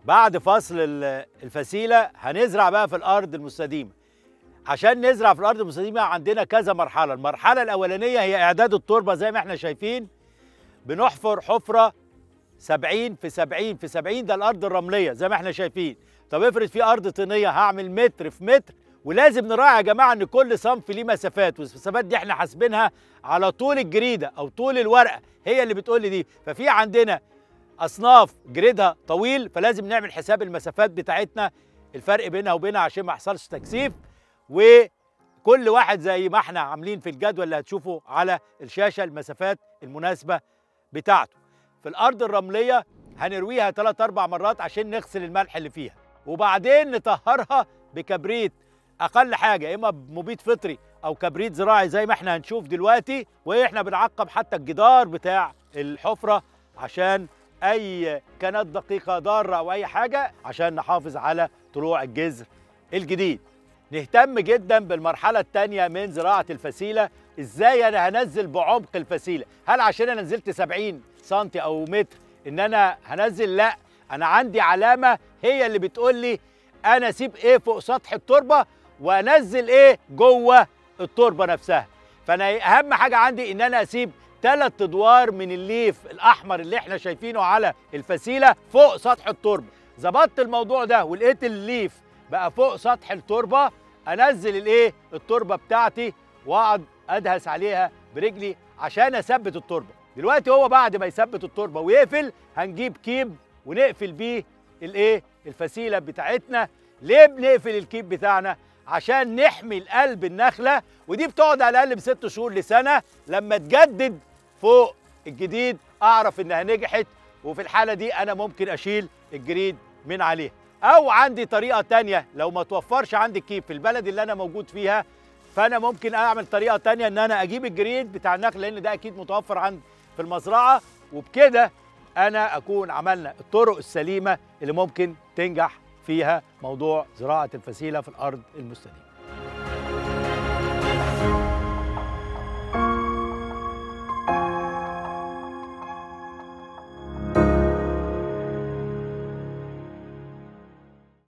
بعد فصل ال- الفسيله هنزرع بقى في الارض المستديمه عشان نزرع في الارض المستديمه عندنا كذا مرحله المرحله الاولانيه هي اعداد التربه زي ما احنا شايفين بنحفر حفره 70 في 70 في 70 ده الارض الرمليه زي ما احنا شايفين طب افرض في ارض طينيه هعمل متر في متر ولازم نراعي يا جماعه ان كل صنف ليه مسافات والمسافات دي احنا حاسبينها على طول الجريده او طول الورقه هي اللي بتقول لي دي ففي عندنا اصناف جريدها طويل فلازم نعمل حساب المسافات بتاعتنا الفرق بينها وبينها عشان ما يحصلش تكثيف وكل واحد زي ما احنا عاملين في الجدول اللي هتشوفه على الشاشه المسافات المناسبه بتاعته في الارض الرمليه هنرويها ثلاث اربع مرات عشان نغسل الملح اللي فيها وبعدين نطهرها بكبريت اقل حاجه يا اما بمبيد فطري او كبريت زراعي زي ما احنا هنشوف دلوقتي واحنا بنعقم حتى الجدار بتاع الحفره عشان اي كانت دقيقه ضاره او اي حاجه عشان نحافظ على طلوع الجذر الجديد نهتم جدا بالمرحله الثانيه من زراعه الفسيله ازاي انا هنزل بعمق الفسيله هل عشان انا نزلت 70 سم او متر ان انا هنزل لا انا عندي علامه هي اللي بتقول لي انا اسيب ايه فوق سطح التربه وانزل ايه جوه التربه نفسها فانا اهم حاجه عندي ان انا اسيب ثلاث ادوار من الليف الاحمر اللي احنا شايفينه على الفسيله فوق سطح التربه ظبطت الموضوع ده ولقيت الليف بقى فوق سطح التربه انزل الايه التربه بتاعتي واقعد ادهس عليها برجلي عشان اثبت التربه دلوقتي هو بعد ما يثبت التربه ويقفل هنجيب كيب ونقفل بيه الايه الفسيله بتاعتنا ليه بنقفل الكيب بتاعنا عشان نحمي قلب النخله ودي بتقعد على الاقل بست شهور لسنه لما تجدد فوق الجديد اعرف انها نجحت وفي الحاله دي انا ممكن اشيل الجريد من عليها او عندي طريقه تانية لو ما توفرش عندي كيب في البلد اللي انا موجود فيها فانا ممكن اعمل طريقه تانية ان انا اجيب الجريد بتاع النخل لان ده اكيد متوفر عند في المزرعه وبكده انا اكون عملنا الطرق السليمه اللي ممكن تنجح فيها موضوع زراعه الفسيله في الارض المستديمه